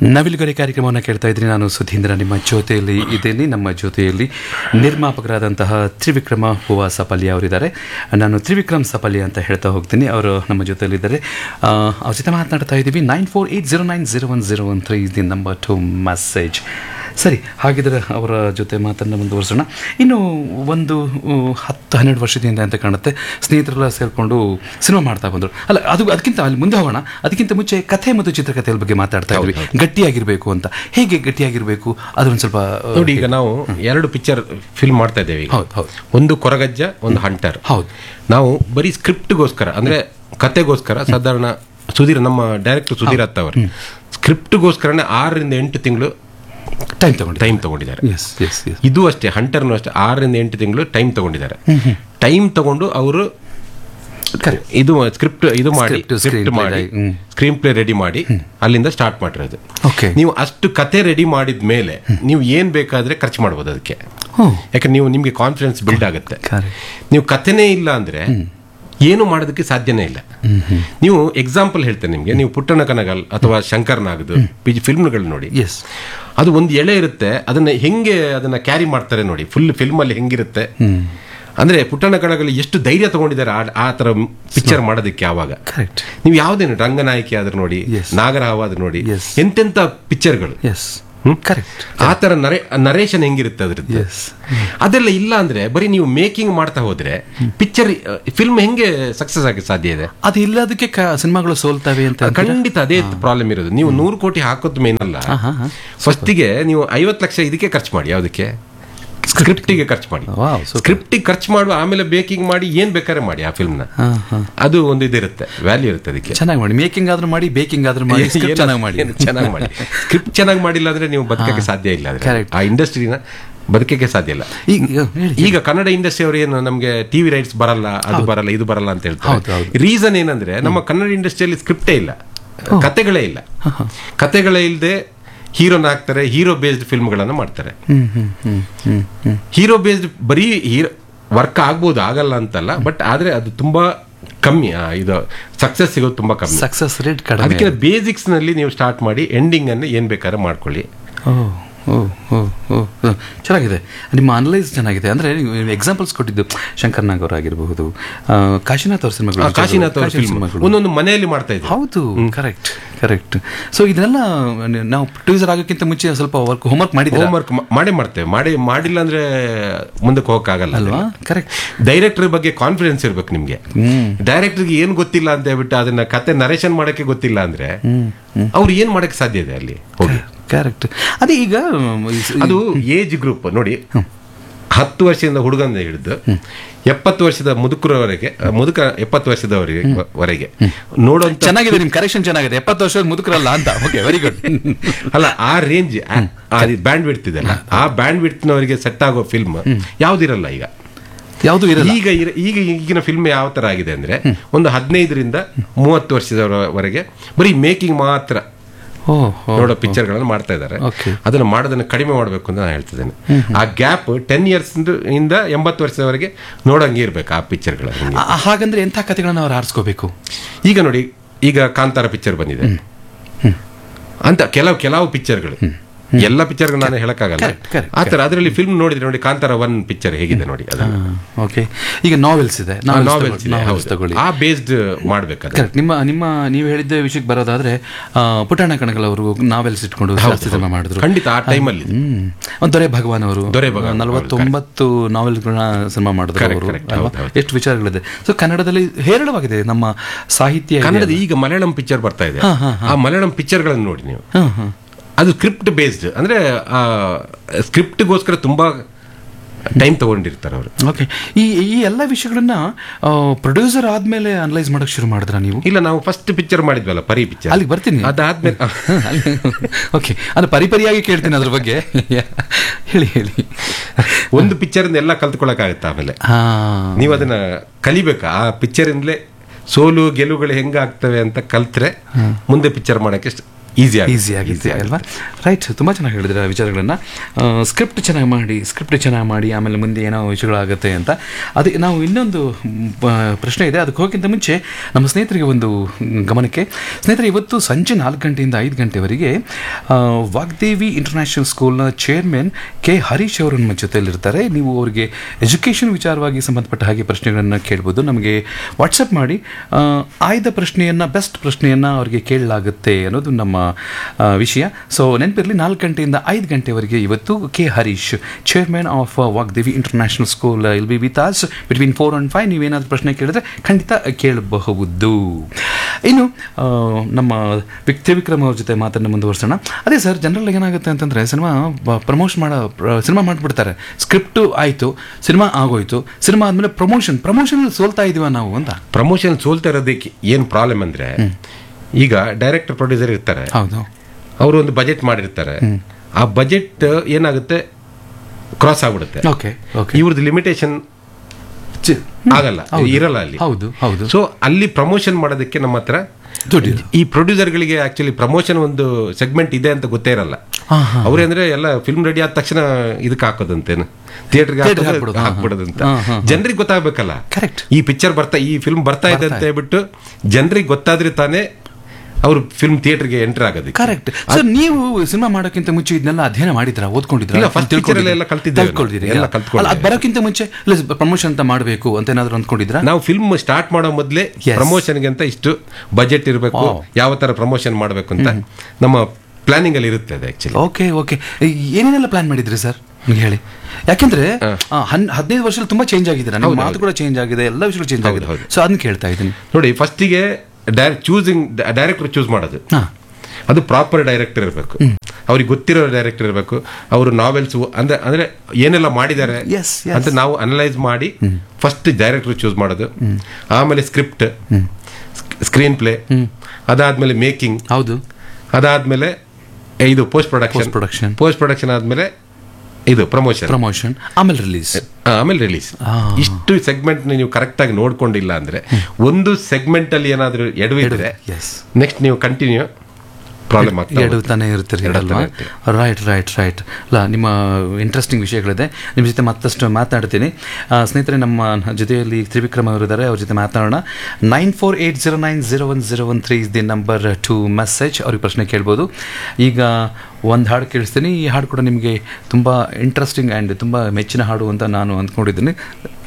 ನವಿಲುಗರಿ ಕಾರ್ಯಕ್ರಮವನ್ನು ಕೇಳ್ತಾ ಇದ್ದೀನಿ ನಾನು ಸುಧೀಂದ್ರ ನಿಮ್ಮ ಜೊತೆಯಲ್ಲಿ ಇದ್ದೇನೆ ನಮ್ಮ ಜೊತೆಯಲ್ಲಿ ನಿರ್ಮಾಪಕರಾದಂತಹ ತ್ರಿವಿಕ್ರಮ ಹೂವ ಸಪಲ್ಯ ಅವರಿದ್ದಾರೆ ನಾನು ತ್ರಿವಿಕ್ರಮ್ ಸಪಲ್ಯ ಅಂತ ಹೇಳ್ತಾ ಹೋಗ್ತೀನಿ ಅವರು ನಮ್ಮ ಜೊತೆಯಲ್ಲಿದ್ದಾರೆ ಆ, ಅವ್ರ ಜೊತೆ ಮಾತನಾಡ್ತಾ ಇದ್ದೀವಿ nine four eight zero nine zero one zero one three the number to message ಸರಿ ಹಾಗಿದ್ರೆ ಅವರ ಜೊತೆ ಮಾತನ್ನು ಮುಂದುವರಿಸೋಣ ಇನ್ನು ಒಂದು ಆ, ಹತ್ತು ಹನ್ನೆರಡು ವರ್ಷದಿಂದ ಅಂತ ಕಾಣುತ್ತೆ ಸ್ನೇಹಿತರೆಲ್ಲ ಸೇರಿಕೊಂಡು ಸಿನಿಮಾ ಮಾಡ್ತಾ ಬಂದರು ಅಲ್ಲ ಅದು ಅದಕ್ಕಿಂತ ಅಲ್ಲಿ ಮುಂದೆ ಹೋಗೋಣ ಅದಕ್ಕಿಂತ ಮುಂಚೆ ಕಥೆ ಮತ್ತು ಚಿತ್ರಕಥೆಯ ಬಗ್ಗೆ ಮಾತಾಡ್ತಾ ಇದ್ವಿ ಗಟ್ಟಿಯಾಗಿರಬೇಕು ಅಂತ ಹೇಗೆ ಗಟ್ಟಿಯಾಗಿರಬೇಕು ಅದೊಂದು ಸ್ವಲ್ಪ ಆ, ನೋಡಿ ಈಗ ನಾವು ಎರಡು ಪಿಕ್ಚರ್ ಫಿಲ್ಮ್ ಮಾಡ್ತಾ ಇದ್ದೇವೆ ಈಗ ಹೌದು ಹೌದು ಒಂದು ಕೊರಗಜ್ಜ ಒಂದು ಹಂಟರ್ ಹೌದು ನಾವು ಬರೀ ಸ್ಕ್ರಿಪ್ಟ್ಗೋಸ್ಕರ ಅಂದ್ರೆ ಕತೆಗೋಸ್ಕರ ಸಾಧಾರಣ ಸುಧೀರ್ ನಮ್ಮ ಡೈರೆಕ್ಟರ್ ಸುಧೀರ್ ಅತ್ತ ಅವರು ಸ್ಕ್ರಿಪ್ಟ್ಗೋಸ್ಕರನೇ ಆರರಿಂದ ಎಂಟು ತಿಂಗಳು ಟೈಮ್ ತಗೊಂಡು ಟೈಮ್ ತಗೊಂಡಿದ್ದಾರೆ ಎಸ್ ಎಸ್ ಎಸ್ ಇದು ಅಷ್ಟೇ ಹಂಟರ್ನು ಅಷ್ಟೇ ಆರರಿಂದ ಎಂಟು ತಿಂಗಳು ಟೈಮ್ ತಗೊಂಡಿದ್ದಾರೆ ಟೈಮ್ ತಗೊಂಡು ಅವರು ಕರೆಕ್ಟ್ ಇದು ಸ್ಕ್ರಿಪ್ಟ್ ಇದು ಮಾಡಿ Script, ಸ್ಕ್ರಿಪ್ಟ್ screenplay, ಮಾಡಿ ಹ್ಮ್. ಸ್ಕ್ರೀನ್ ಪ್ಲೇ ರೆಡಿ ಮಾಡಿ ಅಲ್ಲಿಂದ ಸ್ಟಾರ್ಟ್ ಮಾಡಿರೋದು ಓಕೆ ನೀವು ಅಷ್ಟು ಕತೆ ರೆಡಿ ಮಾಡಿದ ಮೇಲೆ ನೀವು ಏನ್ ಬೇಕಾದ್ರೆ ಖರ್ಚು ಮಾಡ್ಬೋದು ಅದಕ್ಕೆ ಹ್ಞೂ ಯಾಕಂದ್ರೆ ನೀವು ನಿಮ್ಗೆ ಕಾನ್ಫಿಡೆನ್ಸ್ ಬಿಲ್ಡ್ ಆಗುತ್ತೆ Correct. ನೀವು ಕಥೆನೇ ಇಲ್ಲ ಅಂದ್ರೆ ಏನು ಮಾಡೋದಕ್ಕೆ ಸಾಧ್ಯನೇ ಇಲ್ಲ ನೀವು ಎಕ್ಸಾಂಪಲ್ ಹೇಳ್ತೇನೆ ನಿಮ್ಗೆ ನೀವು ಪುಟ್ಟಣ ಕನಗಲ್ ಅಥವಾ ಶಂಕರ್ ನಾಗದು ಫಿಲ್ಮ್ಗಳು ನೋಡಿ ಎಸ್ ಅದು ಒಂದು ಎಳೆ ಇರುತ್ತೆ ಅದನ್ನ ಹೆಂಗೆ ಅದನ್ನ ಕ್ಯಾರಿ ಮಾಡ್ತಾರೆ ನೋಡಿ ಫುಲ್ ಫಿಲ್ಮ್ ಅಲ್ಲಿ ಹೆಂಗಿರುತ್ತೆ ಅಂದ್ರೆ ಪುಟ್ಟಣ ಕಣಗಲ್ ಎಷ್ಟು ಧೈರ್ಯ ತಗೊಂಡಿದ್ದಾರೆ ಆ- ಆ ತರ ಪಿಕ್ಚರ್ ಮಾಡೋದಕ್ಕೆ ಆವಾಗ ಕರೆಕ್ಟ್ ನೀವು ಯಾವ್ದೇನು ರಂಗನಾಯಕಿ ಆದ್ರೂ ನೋಡಿ Yes. ನಾಗರಹಾವ ಆದ್ರೂ ನೋಡಿ Yes. ಎಂತೆಂತ ಪಿಕ್ಚರ್ಗಳು ಎಸ್ ಕರೆಕ್ಟ್ ಆ ತರ ನರೇ ನರೇಶನ್ ಹೆಂಗಿರುತ್ತೆ ಅದ್ರದ್ದು ಎಸ್ ಅದೆಲ್ಲ ಇಲ್ಲ ಅಂದ್ರೆ ಬರೀ ನೀವು ಮೇಕಿಂಗ್ ಮಾಡ್ತಾ ಹೋದ್ರೆ ಪಿಕ್ಚರ್ ಫಿಲ್ಮ್ ಹೆಂಗೆ ಸಕ್ಸಸ್ ಆಗಿ ಸಾಧ್ಯ ಇದೆ ಅದು ಇಲ್ಲದಕ್ಕೆ ಕ- ಸಿನಿಮಾಗಳು ಸೋಲ್ತವೆ ಅಂತ ಅಂತೀರಾ? ಖಂಡಿತ ಅದೇ ಪ್ರಾಬ್ಲಮ್ ಇರೋದು ನೀವು ನೂರು ಕೋಟಿ ಹಾಕೋದ್ ಮೇನಲ್ಲ ಹಾ, ಹಾ. ಫಸ್ಟಿಗೆ ನೀವು ಐವತ್ತು ಲಕ್ಷ ಇದಕ್ಕೆ ಖರ್ಚು ಮಾಡಿ ಯಾವ್ದಕ್ಕೆ ಸ್ಕ್ರಿಪ್ಟಿಗೆ ಖರ್ಚು ಮಾಡಿ Wow, super. ಸ್ಕ್ರಿಪ್ಟಿಗೆ ಖರ್ಚು ಮಾಡುವ ಆಮೇಲೆ ಬೇಕಿಂಗ್ ಮಾಡಿ ಏನ್ ಬೇಕಾದ್ರೆ ಮಾಡಿ ಆ ಫಿಲ್ಮ್ನ ಹಾ, ಹಾ. ಅದು ಒಂದು ಇದಿರುತ್ತೆ ವ್ಯಾಲ್ಯೂ ಇರುತ್ತೆ ಅದಕ್ಕೆ ಚೆನ್ನಾಗಿ ಮಾಡಿ ಮೇಕಿಂಗ್ ಆದ್ರೂ ಮಾಡಿ ಬೇಕಿಂಗ್ ಆದ್ರೂ ಮಾಡಿ script ಚೆನ್ನಾಗಿ ಮಾಡಿ ಚೆನ್ನಾಗಿ ಮಾಡಿ ಸ್ಕ್ರಿಪ್ಟ್ ಚೆನ್ನಾಗಿ ಮಾಡಿಲ್ಲ ಅಂದ್ರೆ ನೀವು ಬದುಕಕ್ಕೆ ಸಾಧ್ಯ ಇಲ್ಲ ಅದ್ರಲ್ಲಿ. Correct. ಆ ಇಂಡಸ್ಟ್ರಿನ ಬದುಕಕ್ಕೆ ಸಾಧ್ಯ ಇಲ್ಲ ಈಗ ಹೇಳಿ ಈಗ ಕನ್ನಡ ಇಂಡಸ್ಟ್ರಿ ಅವರು ಏನು ನಮಗೆ ಟಿವಿ ರೈಟ್ಸ್ ಬರಲ್ಲ ಅದು ಬರಲ್ಲ ಇದು ಬರಲ್ಲ ಅಂತ ಹೌದು, ಹೇಳ್ತಾರೆ ಹೌದು. ರೀಸನ್ ಏನಂದ್ರೆ ನಮ್ಮ ಕನ್ನಡ ಇಂಡಸ್ಟ್ರಿಯಲ್ಲಿ ಸ್ಕ್ರಿಪ್ಟೇ ಇಲ್ಲ ಕತೆಗಳೇ ಇಲ್ಲ ಕತೆಗಳೇ ಇಲ್ಲದೆ ಹೀರೋನ ಹಾಕ್ತಾರೆ ಹೀರೋ ಬೇಸ್ಡ್ ಫಿಲ್ಮ್ಗಳನ್ನು ಮಾಡ್ತಾರೆ hmm hmm hmm hmm hmm hero based ಬರೀ ಹೀರೋ ವರ್ಕ್ ಆಗ್ಬೋದು ಆಗಲ್ಲ ಅಂತಲ್ಲ ಬಟ್ ಆದ್ರೆ ಅದು ತುಂಬಾ ಕಮ್ಮಿ ಆ, ಇದು ಸಕ್ಸಸ್ ಸಿಗೋದು ತುಂಬಾ ಕಮ್ಮಿ ಸಕ್ಸಸ್ ರೇಟ್ ಕಡಿಮೆ ಅದಕ್ಕೆ ಬೇಸಿಕ್ಸ್ ನಲ್ಲಿ ನೀವು ಸ್ಟಾರ್ಟ್ ಮಾಡಿ ಎಂಡಿಂಗ್ ಅನ್ನು ಏನ್ ಬೇಕಾದ್ರೆ ಮಾಡ್ಕೊಳ್ಳಿ ಓ ಓ ಓ ಓ ಓ. ಚೆನ್ನಾಗಿದೆ ನಿಮ್ಮ ಅನಲೈಸ್ ಚೆನ್ನಾಗಿದೆ ಅಂದ್ರೆ ನೀವು ಎಕ್ಸಾಂಪಲ್ಸ್ ಕೊಟ್ಟಿದ್ದು ಶಂಕರ್ ನಾಗ್ ಅವರಾಗಿರಬಹುದು ಆ, ಕಾಶಿನಾಥ್ ಅವ್ರ ಸಿನಿಮಾಗಳು ಆ, ಕಾಶಿನಾಥ್ ಅವ್ರ ಕಾಶಿ ಫಿಲ್ಮ್ ಸಿನಿಮಾಗಳು. ಒಂದೊಂದು ಮನೆಯಲ್ಲಿ ಮಾಡ್ತಾ ಇದ್ರು ಹೌದು ಕರೆಕ್ಟ್ ಕರೆಕ್ಟ್ ಸೊ ಇದನ್ನೆಲ್ಲ ನಾವು ಪ್ರೊಡ್ಯೂಸರ್ ಆಗೋಕ್ಕಿಂತ ಮುಂಚೆ ಸ್ವಲ್ಪ ವರ್ಕ್ ಹೋಮ್ವರ್ಕ್ ಮಾಡಿದ್ರೆ ಹೋಮ್ವರ್ಕ್ ಮಾಡೇ ಮಾಡ್ತೇವೆ ಮಾಡಿ ಮಾಡಿಲ್ಲ ಅಂದ್ರೆ ಮುಂದಕ್ಕೆ ಹೋಗಕ್ಕಾಗಲ್ಲ ಅಲ್ವಾ ಕರೆಕ್ಟ್ ಡೈರೆಕ್ಟರ್ ಬಗ್ಗೆ ಕಾನ್ಫಿಡೆನ್ಸ್ ಇರ್ಬೇಕು ನಿಮ್ಗೆ ಡೈರೆಕ್ಟರ್ಗೆ ಏನ್ ಗೊತ್ತಿಲ್ಲ ಅಂತ ಹೇಳ್ಬಿಟ್ಟು ಅದನ್ನ ಕತೆ ನರೇಶನ್ ಮಾಡಕ್ಕೆ ಗೊತ್ತಿಲ್ಲ ಅಂದ್ರೆ ಅವ್ರು ಏನ್ ಮಾಡಕ್ಕೆ ಸಾಧ್ಯ ಇದೆ ಅಲ್ಲಿ ಹೋಗಿ ಕರೆಕ್ಟ್ ಅದೇ ಈಗ ಈ- ಅದು ಏಜ್ ಗ್ರೂಪ್ ನೋಡಿ ಹತ್ತು ವರ್ಷದಿಂದ ಹುಡುಗನ ಹಿಡಿದು ಎಪ್ಪತ್ತು ವರ್ಷದ ಮುದುಕರವರೆಗೆ ಮುದುಕ ಎಪ್ಪತ್ತು ವರ್ಷದವರೆಗೆ ವರೆಗೆ ನೋಡುವಂತ ಚೆನ್ನಾಗಿದೆ ನಿಮ್ ಕರೆಕ್ಷನ್ ಚೆನ್ನಾಗಿದೆ ಎಪ್ಪತ್ತು ವರ್ಷದ ಮುದುಕರಲ್ಲ ಅಂತ ಓಕೆ ವೆರಿ ಗುಡ್ ಅಲ್ಲ ಆ ರೇಂಜ್ ಬ್ಯಾಂಡ್ ವಿಡ್ತ್ ಇದೆಲ್ಲ ಆ ಬ್ಯಾಂಡ್ ವಿಡ್ತ್ನವರಿಗೆ ಸೆಟ್ ಆಗೋ ಫಿಲ್ಮ್ ಯಾವ್ದಿರಲ್ಲ ಈಗ ಯಾವುದು ಇರಲ್ಲ ಈಗ ಇರ- ಈಗ ಈಗಿನ ಫಿಲ್ಮ್ ಯಾವ ತರ ಆಗಿದೆ ಅಂದ್ರೆ ಒಂದು ಹದಿನೈದರಿಂದ ಮೂವತ್ತು ವರ್ಷದವರೆಗೆ ಬರೀ ಮೇಕಿಂಗ್ ಮಾತ್ರ ಓ ನೋಡೋ ಪಿಕ್ಚರ್ ಗಳನ್ನ ಮಾಡ್ತಾ ಇದ್ದಾರೆ Okay. ಅದನ್ನ ಮಾಡೋದನ್ನ ಕಡಿಮೆ ಮಾಡಬೇಕು ಅಂತ ನಾನು ಹೇಳ್ತಿದ್ದೇನೆ ಆ ಗ್ಯಾಪ್ ಟೆನ್ ಇಯರ್ಸ್ ಇಂದ ಎಂಬತ್ತು ವರ್ಷದವರೆಗೆ ನೋಡಂಗೆ ಇರ್ಬೇಕು ಆ ಪಿಕ್ಚರ್ಗಳ ಹಾಗಂದ್ರೆ ಎಂಥ ಕಥೆಗಳನ್ನ ಅವ್ರು ಆರಿಸ್ಕೋಬೇಕು ಈಗ ನೋಡಿ ಈಗ ಕಾಂತಾರ ಪಿಕ್ಚರ್ ಬಂದಿದೆ ಅಂತ ಕೆಲವು ಕೆಲವು ಪಿಕ್ಚರ್ಗಳು ಎಲ್ಲ ಪಿಕ್ಚರ್ ನಾನು ಹೇಳಕ್ಕಾಗಲ್ಲ Correct, correct, ಆ ತರ ಅದರಲ್ಲಿ ಫಿಲ್ಮ್ ನೋಡಿದ್ರೆ ನೋಡಿ ಕಾಂತಾರ ಒನ್ ಪಿಕ್ಚರ್ ಹೇಗಿದೆ ನೋಡಿ ಅದನ್ನ ಓಕೆ ಈಗ ನಾವೆಲ್ಸ್ ಇದೆ ನಾವೆಲ್ಸ್ ನಾವೆಲ್ಸ್ ತಗೊಳ್ಳಿ ಆ ಬೇಸ್ಡ್ ಮಾಡ್ಬೇಕಾದ್ರೆ ಕರೆಕ್ಟ್ ನಿಮ್ಮ ನಿಮ್ಮ ನೀವು ಹೇಳಿದ್ದ ವಿಷಯಕ್ಕೆ ಬರೋದಾದ್ರೆ ಆ, ಪುಟ್ಟಣ್ಣ ಕಣಗಲ್ ಅವರು ನಾವೆಲ್ಸ್ ಇಟ್ಕೊಂಡು ಜಾಸ್ತಿ ಸಿನಿಮಾ ಮಾಡಿದ್ರು ಖಂಡಿತ ಆ ಟೈಮಲ್ಲಿ ಹ್ಮ್ ಒಂದು ದೊರೆ ಭಗವಾನ್ ಅವರು ದೊರೆ ಭಗವಾನ್ ನಲವತ್ತೊಂಬತ್ತು ನಾವೆಲ್ಗಳನ್ನ ಸಿನಿಮಾ ಮಾಡಿದ್ರು Correct, ಅವರು correct. ಅಲ್ವಾ? ಹೌದು, ಹೌದು. ಎಷ್ಟು ವಿಚಾರಗಳಿದೆ ಸೊ ಕನ್ನಡದಲ್ಲಿ ಹೇರಳವಾಗಿದೆ ನಮ್ಮ ಸಾಹಿತ್ಯ ಕನ್ನಡದ ಈಗ ಮಲಯಾಳಂ ಪಿಕ್ಚರ್ ಬರ್ತಾ ಇದೆ ಆ ಮಲಯಾಳಂ ಪಿಕ್ಚರ್ಗಳನ್ನು ನೋಡಿ ನೀವು ಹಾ ಹಾ ಅದು ಸ್ಕ್ರಿಪ್ಟ್ ಬೇಸ್ಡ್ ಅಂದ್ರೆ ಸ್ಕ್ರಿಪ್ಟ್ಗೋಸ್ಕರ ತುಂಬಾ ಟೈಮ್ ತಗೊಂಡಿರ್ತಾರೆ ಅವರು ಓಕೆ ಈ ಈ ಎಲ್ಲ ವಿಷಯಗಳನ್ನ ಪ್ರೊಡ್ಯೂಸರ್ ಆದ್ಮೇಲೆ ಅನಲೈಸ್ ಮಾಡಕ್ ಶುರು ಮಾಡಿದ್ರ ನೀವು ಇಲ್ಲ ನಾವು ಫಸ್ಟ್ ಪಿಕ್ಚರ್ ಮಾಡಿದ್ವಲ್ಲ ಪರಿ ಪಿಕ್ಚರ್ ಅಲ್ಲಿಗೆ ಬರ್ತೀನಿ ಅದಾದ್ಮೇಲೆ ಓಕೆ ಅದು ಪರಿಪರಿಯಾಗಿ ಕೇಳ್ತೀನಿ ಅದ್ರ ಬಗ್ಗೆ ಹೇಳಿ ಹೇಳಿ ಒಂದು ಪಿಕ್ಚರ್ ಎಲ್ಲ ಕಲ್ತ್ಕೊಳಕಾಗತ್ತೆ ಆಮೇಲೆ ಹಾ ನೀವು ಅದನ್ನ ಕಲಿಬೇಕು ಆ ಪಿಕ್ಚರ್ ಇಂದಲೇ ಸೋಲು ಗೆಲುವುಗಳು ಹೆಂಗಾಗ್ತವೆ ಅಂತ ಕಲ್ತ್ರೆ ಮುಂದೆ ಪಿಕ್ಚರ್ ಮಾಡಕ್ಕೆ ಈಸಿ ಈಸಿ ಆಗುತ್ತೆ ಅಲ್ವಾ ರೈಟ್ ತುಂಬ ಚೆನ್ನಾಗಿ ಹೇಳಿದ್ರೆ ಆ ವಿಚಾರಗಳನ್ನು ಸ್ಕ್ರಿಪ್ಟ್ ಚೆನ್ನಾಗಿ ಮಾಡಿ ಸ್ಕ್ರಿಪ್ಟ್ ಚೆನ್ನಾಗಿ ಮಾಡಿ ಆಮೇಲೆ ಮುಂದೆ ಏನೋ ವಿಷಯಗಳಾಗುತ್ತೆ ಅಂತ ಅದಕ್ಕೆ ನಾವು ಇನ್ನೊಂದು ಮ್, ಬ- ಪ್ರಶ್ನೆ ಇದೆ ಅದಕ್ಕೆ ಹೋಗಿಂತ ಮುಂಚೆ ನಮ್ಮ ಸ್ನೇಹಿತರಿಗೆ ಒಂದು ಮ್, ಗಮನಕ್ಕೆ ಸ್ನೇಹಿತರೆ ಇವತ್ತು ಸಂಜೆ ನಾಲ್ಕು ಗಂಟೆಯಿಂದ ಐದು ಗಂಟೆವರೆಗೆ ಆ, ವಾಗ್ದೇವಿ ಇಂಟರ್ನ್ಯಾಷನಲ್ ಸ್ಕೂಲ್ನ ಚೇರ್ಮನ್ ಕೆ ಹರೀಶ್ ಅವರು ನಮ್ಮ ಜೊತೆಯಲ್ಲಿರ್ತಾರೆ ನೀವು ಅವರಿಗೆ ಎಜುಕೇಷನ್ ವಿಚಾರವಾಗಿ ಸಂಬಂಧಪಟ್ಟ ಹಾಗೆ ಪ್ರಶ್ನೆಗಳನ್ನು ಕೇಳ್ಬೋದು ನಮಗೆ ವಾಟ್ಸಪ್ ಮಾಡಿ ಆ, ಆಯ್ದ ಪ್ರಶ್ನೆಯನ್ನು ಬೆಸ್ಟ್ ಪ್ರಶ್ನೆಯನ್ನು ಅವರಿಗೆ ಕೇಳಲಾಗುತ್ತೆ ಅನ್ನೋದು ನಮ್ಮ ಆ, ವಿಷಯ ಸೊ ನೆನಪಿರಲಿ ನಾಲ್ಕು ಗಂಟೆಯಿಂದ ಐದು ಗಂಟೆವರೆಗೆ ಇವತ್ತು K Harish chairman of Vagdevi international school will be with us between four and five ನೀವೇನಾದರೂ ಪ್ರಶ್ನೆ ಕೇಳಿದ್ರೆ ಖಂಡಿತ ಕೇಳಬಹುದು ಇನ್ನು ಆ, ನಮ್ಮ ವಿಕ್ ತ್ರಿವಿಕ್ರಮ್ ಅವ್ರ ಜೊತೆ ಮಾತನ್ನು ಮುಂದುವರ್ಸೋಣ ಅದೇ ಸರ್ ಜನರಲ್ ಏನಾಗುತ್ತೆ ಅಂತಂದರೆ ಸಿನಿಮಾ ಪ್ರಮೋಷನ್ ಮಾಡೋ ಸಿನಿಮಾ ಮಾಡಿಬಿಡ್ತಾರೆ ಸ್ಕ್ರಿಪ್ಟು ಆಯಿತು ಸಿನಿಮಾ ಆಗೋಯ್ತು ಸಿನಿಮಾ ಆದಮೇಲೆ ಪ್ರಮೋಷನ್ ಪ್ರಮೋಷನ್ ಸೋಲ್ತಾ ಇದೀವ ನಾವು ಅಂತ ಪ್ರಮೋಷನ್ ಸೋಲ್ತಾ ಇರೋದಕ್ಕೆ ಏನ್ ಪ್ರಾಬ್ಲಮ್ ಅಂದ್ರೆ ಈಗ ಡೈರೆಕ್ಟರ್ ಪ್ರೊಡ್ಯೂಸರ್ ಇರ್ತಾರೆ ಹೌದು ಅವರು ಒಂದು ಬಜೆಟ್ ಮಾಡಿರ್ತಾರೆ ಆ ಬಜೆಟ್ ಏನಾಗುತ್ತೆ ಕ್ರಾಸ್ ಆಗ್ಬಿಡುತ್ತೆ ಓಕೆ ಓಕೆ ಇವ್ರದ್ದು ಲಿಮಿಟೇಷನ್ ಆಗಲ್ಲ ಇರಲ್ಲ ಅಲ್ಲಿ ಹೌದು ಹೌದು ಸೊ ಅಲ್ಲಿ ಪ್ರಮೋಷನ್ ಮಾಡೋದಕ್ಕೆ ನಮ್ಮ ಹತ್ರ ದುಡ್ಡಿಲ್ಲ. ಈ ಪ್ರೊಡ್ಯೂಸರ್ಗಳಿಗೆ ಆಕ್ಚುಲಿ ಪ್ರಮೋಷನ್ ಒಂದು ಸೆಗ್ಮೆಂಟ್ ಇದೆ ಅಂತ ಗೊತ್ತೇ ಇರಲ್ಲ ಹಾ, ಹಾ. ಅವ್ರೇಂದ್ರೆ ಎಲ್ಲ ಫಿಲ್ಮ್ ರೆಡಿ ಆದ ತಕ್ಷಣ ಇದಕ್ಕೆ ಹಾಕೋದಂತೇನು ಥಿಯೇಟರ್ಗೆ Theatre ಹಾಕ್ಬಿಡೋದು, ಹಾ, ಹಾ. ಹಾಕ್ಬಿಡೋದಂತ ಹಾ, ಹಾ, ಹಾ. ಜನರಿಗೆ ಗೊತ್ತಾಗ್ಬೇಕಲ್ಲ Correct. ಈ ಪಿಕ್ಚರ್ ಬರ್ತಾ ಈ ಫಿಲ್ಮ್ ಬರ್ತಾ ಇದೆ ಅಂತ ಹೇಳ್ಬಿಟ್ಟು ಜನರಿಗೆ ಗೊತ್ತಾದ್ರೆ ತಾನೇ ಅವ್ರು ಫಿಲ್ಮ್ ಥಿಯೇಟರ್ಗೆ ಎಂಟರ್ ಆಗೋದಕ್ಕೆ ಕರೆಕ್ಟ್ ಸರ್ ನೀವು ಸಿನಿಮಾ ಮಾಡೋಕ್ಕಿಂತ ಮುಂಚೆ ಇದನ್ನೆಲ್ಲ ಅಧ್ಯಯನ ಮಾಡಿದ್ರ ಓದ್ಕೊಂಡಿದ್ರ ಇಲ್ಲ, first picture ಅಲ್ಲೆಲ್ಲ ಕಲ್ತಿದ್ದೇವೆ ನಾವು. ಎಲ್ಲ ಕಲ್ತ್ಕೊಂಡಿದ್ದೇವೆ. ಅದು ಬರೋಕ್ಕಿಂತ ಮುಂಚೆ ಪ್ರಮೋಷನ್ ಅಂತ ಮಾಡಬೇಕು ಅಂತ ಏನಾದ್ರು ಅಂದ್ಕೊಂಡಿದ್ರ ನಾವು ಫಿಲ್ಮ್ ಸ್ಟಾರ್ಟ್ ಮಾಡೋ ಮೊದಲೇ Yes. ಪ್ರಮೋಷನ್ಗೆ ಅಂತ ಇಷ್ಟು ಬಜೆಟ್ ಇರಬೇಕು Wow. ಯಾವ ತರ ಪ್ರಮೋಷನ್ ಮಾಡಬೇಕು ಅಂತ ನಮ್ಮ ಪ್ಲಾನಿಂಗ್ ಅಲ್ಲಿ ಇರುತ್ತೆ ಅದು ಆಕ್ಚುಲಿ ಓಕೆ ಓಕೆ ಏನೇನೆಲ್ಲ ಪ್ಲಾನ್ ಮಾಡಿದ್ರಿ ಸರ್ ನನಗೆ ಹೇಳಿ ಯಾಕೆಂದ್ರೆ ಆ, ಹನ್ ಹದಿನೈದು ವರ್ಷದಲ್ಲಿ ತುಂಬಾ ಚೇಂಜ್ ಆಗಿದೆ ನಿಮ್ಮ ಹೌದು, ಮಾತು ಕೂಡ ಚೇಂಜ್ ಆಗಿದೆ ಎಲ್ಲ ವಿಷಯಗಳು ಚೇಂಜ್ ಹೌದು, ಆಗಿದೆ ಹೌದು. ಸೊ ಅದನ್ನ ಕೇಳ್ತಾ ಇದ್ದೀನಿ ನೋಡಿ ಫಸ್ಟಿಗೆ ಚೂಸಿಂಗ್ ಡೈರೆಕ್ಟರ್ ಚೂಸ್ ಮಾಡೋದು ಹಾ ಅದು ಪ್ರಾಪರ್ ಡೈರೆಕ್ಟರ್ ಇರಬೇಕು ಅವ್ರಿಗೆ ಗೊತ್ತಿರೋ ಡೈರೆಕ್ಟರ್ ಇರಬೇಕು ಅವರು ನಾವೆಲ್ಸ್ ಅಂದ್ರೆ ಅಂದ್ರೆ ಏನೆಲ್ಲ ಮಾಡಿದ್ದಾರೆ Yes, yes. ಅಂತ ನಾವು ಅನಲೈಸ್ ಮಾಡಿ ಫಸ್ಟ್ ಡೈರೆಕ್ಟರ್ ಚೂಸ್ ಮಾಡೋದು ಆಮೇಲೆ ಸ್ಕ್ರಿಪ್ಟ್ ಸ್ಕ್ರೀನ್ ಪ್ಲೇ ಅದಾದ್ಮೇಲೆ ಮೇಕಿಂಗ್ ಹೌದು ಅದಾದ್ಮೇಲೆ ಇದು post production Post production. Post production ಆದ್ಮೇಲೆ ಇದು ಪ್ರಮೋಷನ್ ಪ್ರಮೋಷನ್ ಆಮೇಲೆ ರಿಲೀಸ್ ಆಮೇಲೆ ರಿಲೀಸ್ ಆ. ಇಷ್ಟು ಸೆಗ್ಮೆಂಟ್ ನೀವು ಕರೆಕ್ಟ್ ಆಗಿ ನೋಡ್ಕೊಂಡಿಲ್ಲ ಅಂದ್ರೆ ಒಂದು ಸೆಗ್ಮೆಂಟ್ ಅಲ್ಲಿ ಏನಾದ್ರೂ ಎಡವಿದ್ರೆ ಎಸ್ ನೆಕ್ಸ್ಟ್ ನೀವು ಕಂಟಿನ್ಯೂ ಪ್ರಾಬ್ಲಮ್ ಆಗ್ತದೆ ಎಡುತ್ತಾನೆ ಇರ್ತೀರಿ ಎಡುತ್ತಾನೆ ಅಲ್ವಾ ಇರ್ತೀರಿ. ರೈಟ್ ರೈಟ್ ರೈಟ್ ಅಲ್ಲ ನಿಮ್ಮ ಇಂಟ್ರೆಸ್ಟಿಂಗ್ ವಿಷಯಗಳಿದೆ ನಿಮ್ಮ ಜೊತೆ ಮತ್ತಷ್ಟು ಮಾತನಾಡ್ತೀನಿ ಆ, ಸ್ನೇಹಿತರೆ ನಮ್ಮ ಜೊತೆಯಲ್ಲಿ ತ್ರಿವಿಕ್ರಮ್ ಅವರಿದ್ದಾರೆ ಅವ್ರ ಜೊತೆ ಮಾತನಾಡೋಣ nine four eight zero nine zero one zero one three is the number to message ಅವ್ರಿಗೆ ಪ್ರಶ್ನೆ ಕೇಳ್ಬೋದು ಈಗ ಒಂದು ಹಾಡು ಕೇಳಿಸ್ತೀನಿ ಈ ಹಾಡು ಕೂಡ ನಿಮಗೆ ತುಂಬ ಇಂಟ್ರೆಸ್ಟಿಂಗ್ ಆ್ಯಂಡ್ ತುಂಬ ಮೆಚ್ಚಿನ ಹಾಡು ಅಂತ ನಾನು ಅಂದ್ಕೊಂಡಿದ್ದೀನಿ